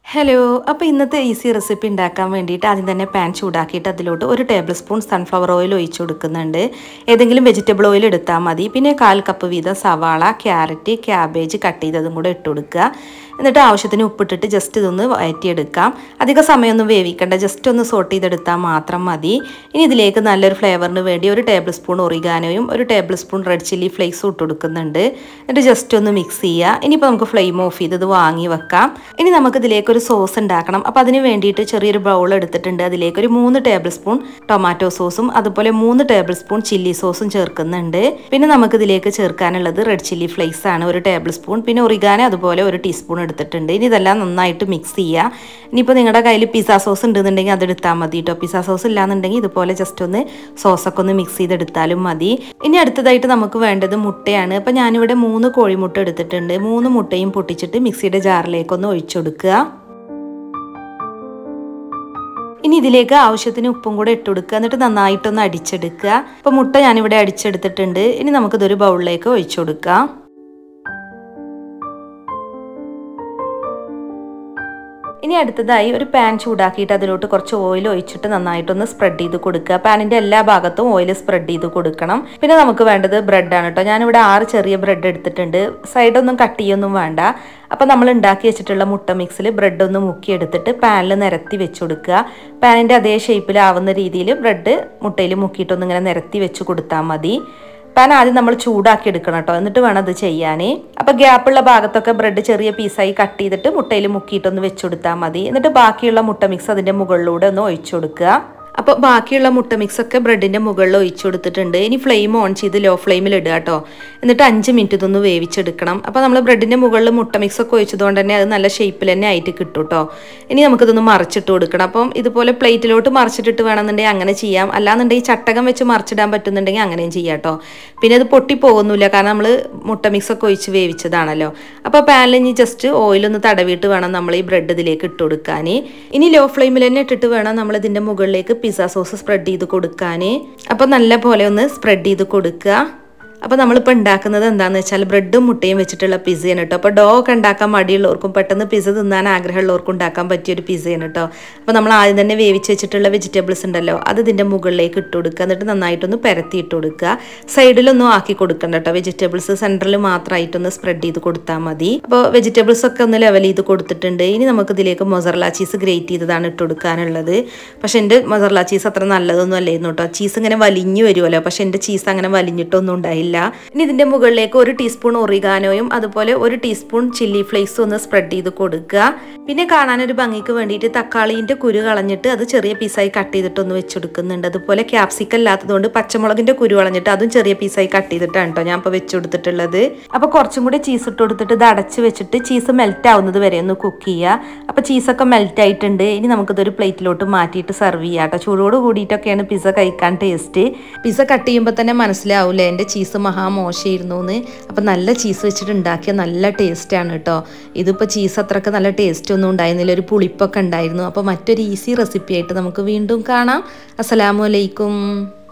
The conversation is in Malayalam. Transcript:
ഹലോ അപ്പോൾ ഇന്നത്തെ ഈസി റെസിപ്പി ഉണ്ടാക്കാൻ വേണ്ടിയിട്ട് ആദ്യം തന്നെ പാൻ ചൂടാക്കിയിട്ട് അതിലോട്ട് ഒരു ടേബിൾ സ്പൂൺ സൺഫ്ലവർ ഓയിൽ ഒഴിച്ചു കൊടുക്കുന്നുണ്ട് ഏതെങ്കിലും വെജിറ്റബിൾ ഓയിൽ എടുത്താൽ മതി പിന്നെ കാൽ കപ്പ് വീതം സവാള ക്യാരറ്റ് ക്യാബേജ് കട്ട് ചെയ്തതും കൂടെ ഇട്ട് കൊടുക്കുക എന്നിട്ട് ആവശ്യത്തിന് ഉപ്പിട്ടിട്ട് ജസ്റ്റ് ഇതൊന്ന് വഴറ്റിയെടുക്കാം അധിക സമയമൊന്നും വേവിക്കേണ്ട ജസ്റ്റ് ഒന്ന് സോട്ട് ചെയ്തെടുത്താൽ മാത്രം മതി ഇനി ഇതിലേക്ക് നല്ലൊരു ഫ്ലേവറിന് വേണ്ടി ഒരു ടേബിൾ സ്പൂൺ ഒറിഗാനോയും ഒരു ടേബിൾ സ്പൂൺ റെഡ് ചില്ലി ഫ്ലേക്സും ഇട്ട് കൊടുക്കുന്നുണ്ട് എന്നിട്ട് ജസ്റ്റ് ഒന്ന് മിക്സ് ചെയ്യുക ഇനിയിപ്പോൾ നമുക്ക് ഫ്ലെയിം ഓഫ് ചെയ്ത് ഇത് വാങ്ങി വെക്കാം ഇനി നമുക്ക് ഇതിലേക്ക് ഒരു സോസ് ഉണ്ടാക്കണം അപ്പോൾ അതിന് വേണ്ടിയിട്ട് ചെറിയൊരു ബൗൾ എടുത്തിട്ടുണ്ട് അതിലേക്ക് ഒരു മൂന്ന് ടേബിൾ സ്പൂൺ ടൊമാറ്റോ സോസും അതുപോലെ മൂന്ന് ടേബിൾ സ്പൂൺ ചില്ലി സോസും ചേർക്കുന്നുണ്ട് പിന്നെ നമുക്ക് ഇതിലേക്ക് ചേർക്കാനുള്ളത് റെഡ് ചില്ലി ഫ്ലേക്സ് ആണ് ഒരു ടേബിൾ സ്പൂൺ പിന്നെ ഒറിഗാനോ അതുപോലെ ഒരു ടീസ്പൂൺ എടുത്തിട്ടുണ്ട് ഇനി ഇതെല്ലാം നന്നായിട്ട് മിക്സ് ചെയ്യുക ഇനിയിപ്പോൾ നിങ്ങളുടെ കയ്യിൽ പിസ്സ സോസ് ഉണ്ടെന്നുണ്ടെങ്കിൽ അത് എടുത്താൽ മതി കേട്ടോ പിസ്സ സോസ് ഇല്ലാന്നുണ്ടെങ്കിൽ ഇതുപോലെ ജസ്റ്റ് ഒന്ന് സോസൊക്കെ ഒന്ന് മിക്സ് ചെയ്തെടുത്താലും മതി ഇനി അടുത്തതായിട്ട് നമുക്ക് വേണ്ടത് മുട്ടയാണ് അപ്പോൾ ഞാനിവിടെ മൂന്ന് കോഴിമുട്ട എടുത്തിട്ടുണ്ട് മൂന്ന് മുട്ടയും പൊട്ടിച്ചിട്ട് മിക്സിയുടെ ജാറിലേക്കൊന്ന് ഒഴിച്ചു കൊടുക്കുക ഇനി ഇതിലേക്ക് ആവശ്യത്തിന് ഉപ്പും കൂടെ ഇട്ട് കൊടുക്കുക എന്നിട്ട് നന്നായിട്ടൊന്ന് അടിച്ചെടുക്കുക അപ്പോൾ മുട്ട ഞാനിവിടെ അടിച്ചെടുത്തിട്ടുണ്ട് ഇനി നമുക്കിതൊരു ബൗളിലേക്ക് ഒഴിച്ചു കൊടുക്കാം ഇനി അടുത്തതായി ഒരു പാൻ ചൂടാക്കിയിട്ട് അതിലോട്ട് കുറച്ച് ഓയിൽ ഒഴിച്ചിട്ട് നന്നായിട്ടൊന്ന് സ്പ്രെഡ് ചെയ്ത് കൊടുക്കുക പാനിന്റെ എല്ലാ ഭാഗത്തും ഓയിൽ സ്പ്രെഡ് ചെയ്ത് കൊടുക്കണം പിന്നെ നമുക്ക് വേണ്ടത് ബ്രെഡാണ് കേട്ടോ ഞാനിവിടെ ആറ് ചെറിയ ബ്രെഡ് എടുത്തിട്ടുണ്ട് സൈഡൊന്നും കട്ട് ചെയ്യൊന്നും വേണ്ട അപ്പോൾ നമ്മൾ ഉണ്ടാക്കി വെച്ചിട്ടുള്ള മുട്ട മിക്സിൽ ബ്രെഡ് ഒന്ന് മുക്കി എടുത്തിട്ട് പാനിൽ നിരത്തി വെച്ച് കൊടുക്കുക പാനിൻ്റെ അതേ ഷേപ്പിലാവുന്ന രീതിയിൽ ബ്രെഡ് മുട്ടയിൽ മുക്കിയിട്ടൊന്ന് ഇങ്ങനെ നിരത്തി വെച്ച് കൊടുത്താൽ മതി പാൻ ആദ്യം നമ്മൾ ചൂടാക്കി എടുക്കണം കേട്ടോ എന്നിട്ട് വേണം അത് ചെയ്യാൻ അപ്പോൾ ഗ്യാപ്പുള്ള ഭാഗത്തൊക്കെ ബ്രെഡ് ചെറിയ പീസായി കട്ട് ചെയ്തിട്ട് മുട്ടയിൽ മുക്കിയിട്ടൊന്ന് വെച്ച് കൊടുത്താൽ മതി എന്നിട്ട് ബാക്കിയുള്ള മുട്ട മിക്സ് അതിൻ്റെ മുകളിലൂടെ ഒന്ന് ഒഴിച്ചു കൊടുക്കുക അപ്പോൾ ബാക്കിയുള്ള മുട്ട മിക്സ് ഒക്കെ ബ്രെഡിൻ്റെ മുകളിൽ ഒഴിച്ചു കൊടുത്തിട്ടുണ്ട് ഇനി ഫ്ലെയിം ഓൺ ചെയ്ത് ലോ ഫ്ലെയിമിൽ ഇടുക കേട്ടോ എന്നിട്ട് അഞ്ച് മിനിറ്റ് ഇതൊന്ന് വേവിച്ചെടുക്കണം അപ്പോൾ നമ്മൾ ബ്രെഡിൻ്റെ മുകളിൽ മുട്ട മിക്സ് ഒക്കെ ഒഴിച്ചതുകൊണ്ട് തന്നെ അത് നല്ല ഷേപ്പിൽ തന്നെ ആയിട്ട് കിട്ടും കേട്ടോ ഇനി നമുക്കിതൊന്ന് മറിച്ചിട്ട് കൊടുക്കണം അപ്പം ഇതുപോലെ പ്ലേറ്റിലോട്ട് മറിച്ചിട്ടിട്ട് വേണമെന്നുണ്ടെങ്കിൽ അങ്ങനെ ചെയ്യാം അല്ലാന്നുണ്ടെങ്കിൽ ചട്ടകം വെച്ച് മറിച്ചിടാൻ പറ്റുന്നുണ്ടെങ്കിൽ അങ്ങനെയും ചെയ്യാം കേട്ടോ പിന്നെ അത് പൊട്ടിപ്പോകുന്നില്ല കാരണം നമ്മൾ മുട്ട മിക്സ് ഒക്കെ ഒഴിച്ച് വേവിച്ചതാണല്ലോ അപ്പോൾ പാനിൽ ഇനി ജസ്റ്റ് ഓയിലൊന്ന് തടവിയിട്ട് വേണം നമ്മൾ ഈ ബ്രെഡ് ഇതിലേക്ക് ഇട്ട് കൊടുക്കാൻ ഇനി ലോ ഫ്ലെയിമിൽ തന്നെ ഇട്ടിട്ട് വേണം നമ്മൾ ഇതിൻ്റെ മുകളിലേക്ക് പിസ്സ സോസ് സ്പ്രെഡ് ചെയ്ത് കൊടുക്കാൻ അപ്പോൾ നല്ല പോലെ ഒന്ന് സ്പ്രെഡ് ചെയ്ത് കൊടുക്കുക അപ്പോൾ നമ്മളിപ്പോൾ ഉണ്ടാക്കുന്നത് എന്താണെന്ന് വെച്ചാൽ ബ്രെഡും മുട്ടയും വെച്ചിട്ടുള്ള പിസ്സയാണ് കേട്ടോ അപ്പോൾ ഡോ ഒക്കെ ഉണ്ടാക്കാൻ മടിയുള്ളവർക്കും പെട്ടെന്ന് പിസ്സ തിന്നാൻ ആഗ്രഹമുള്ളവർക്കും ഉണ്ടാക്കാൻ പറ്റിയൊരു പിസ്സയാണ് കേട്ടോ അപ്പോൾ നമ്മൾ ആദ്യം തന്നെ വേവിച്ച് വെച്ചിട്ടുള്ള വെജിറ്റബിൾസ് ഉണ്ടല്ലോ അത് ഇതിൻ്റെ മുകളിലേക്ക് ഇട്ട് കൊടുക്കുക എന്നിട്ട് നന്നായിട്ടൊന്ന് പരത്തി ഇട്ട് കൊടുക്കുക സൈഡിലൊന്നും ആക്കി കൊടുക്കണ്ട കേട്ടോ വെജിറ്റബിൾസ് സെൻറ്ററിൽ മാത്രമായിട്ടൊന്ന് സ്പ്രെഡ് ചെയ്ത് കൊടുത്താൽ മതി അപ്പോൾ വെജിറ്റബിൾസ് ഒക്കെ ഒന്ന് ലെവൽ ചെയ്ത് കൊടുത്തിട്ടുണ്ട് ഇനി നമുക്ക് ഇതിലേക്ക് മൊസറല ചീസ് ഗ്രേറ്റ് ചെയ്തതാണ് ഇട്ട് കൊടുക്കാനുള്ളത് പക്ഷേ എൻ്റെ മൊസറല ചീസ് അത്ര നല്ലതൊന്നും അല്ലായിരുന്നു കേട്ടോ ചീസ് ഇങ്ങനെ വലിഞ്ഞു വരുമല്ലോ പക്ഷേ എൻ്റെ ചീസ് അങ്ങനെ വലിഞ്ഞിട്ടൊന്നും ഉണ്ടായില്ല ഇനി ഇതിൻ്റെ മുകളിലേക്ക് ഒരു ടീസ്പൂൺ ഒറിഗാനോയും അതുപോലെ ഒരു ടീസ്പൂൺ ചില്ലി ഫ്ലേക്സും ഒന്ന് സ്പ്രെഡ് ചെയ്ത് കൊടുക്കുക പിന്നെ കാണാനൊരു ഭംഗിക്ക് വേണ്ടിയിട്ട് തക്കാളീൻ്റെ കുരു കളഞ്ഞിട്ട് അത് ചെറിയ പീസായി കട്ട് ചെയ്തിട്ടൊന്ന് വെച്ചെടുക്കുന്നുണ്ട് അതുപോലെ ക്യാപ്സിക്കം ഇല്ലാത്തതുകൊണ്ട് പച്ചമുളകിൻ്റെ കുരു കളഞ്ഞിട്ട് അതും ചെറിയ പീസായി കട്ട് ചെയ്തിട്ടാണ് കേട്ടോ ഞാൻ ഇപ്പോൾ വെച്ച് കൊടുത്തിട്ടുള്ളത് അപ്പോൾ കുറച്ചും കൂടി ചീസ് ഇട്ട് കൊടുത്തിട്ട് ഇത് അടച്ച് വെച്ചിട്ട് ചീസ് മെൽറ്റ് ആവുന്നത് വരെ ഒന്ന് കുക്ക് ചെയ്യുക അപ്പോൾ ചീസൊക്കെ മെൽറ്റ് ആയിട്ടുണ്ട് ഇനി നമുക്കിതൊരു പ്ലേറ്റിലോട്ട് മാറ്റിയിട്ട് സെർവ് ചെയ്യാം കേട്ടോ ചൂടോട് കൂടിയിട്ടൊക്കെയാണ് പിസ്സ കഴിക്കാൻ ടേസ്റ്റ് പിസ്സ കട്ട് ചെയ്യുമ്പോൾ തന്നെ മനസ്സിലാവില്ല എൻ്റെ ചീസ് മഹാമോശമായിരുന്നു എന്ന് അപ്പം നല്ല ചീസ് വെച്ചിട്ട് ഉണ്ടാക്കിയ നല്ല ടേസ്റ്റാണ് കേട്ടോ ഇതിപ്പോൾ ചീസ് അത്രക്ക് നല്ല ടേസ്റ്റ് ഒന്നും ഉണ്ടായിരുന്നില്ല ഒരു പുളിപ്പൊക്കെ ഉണ്ടായിരുന്നു അപ്പോൾ മറ്റൊരു ഈസി റെസിപ്പി ആയിട്ട് നമുക്ക് വീണ്ടും കാണാം അസ്സലാമു അലൈക്കും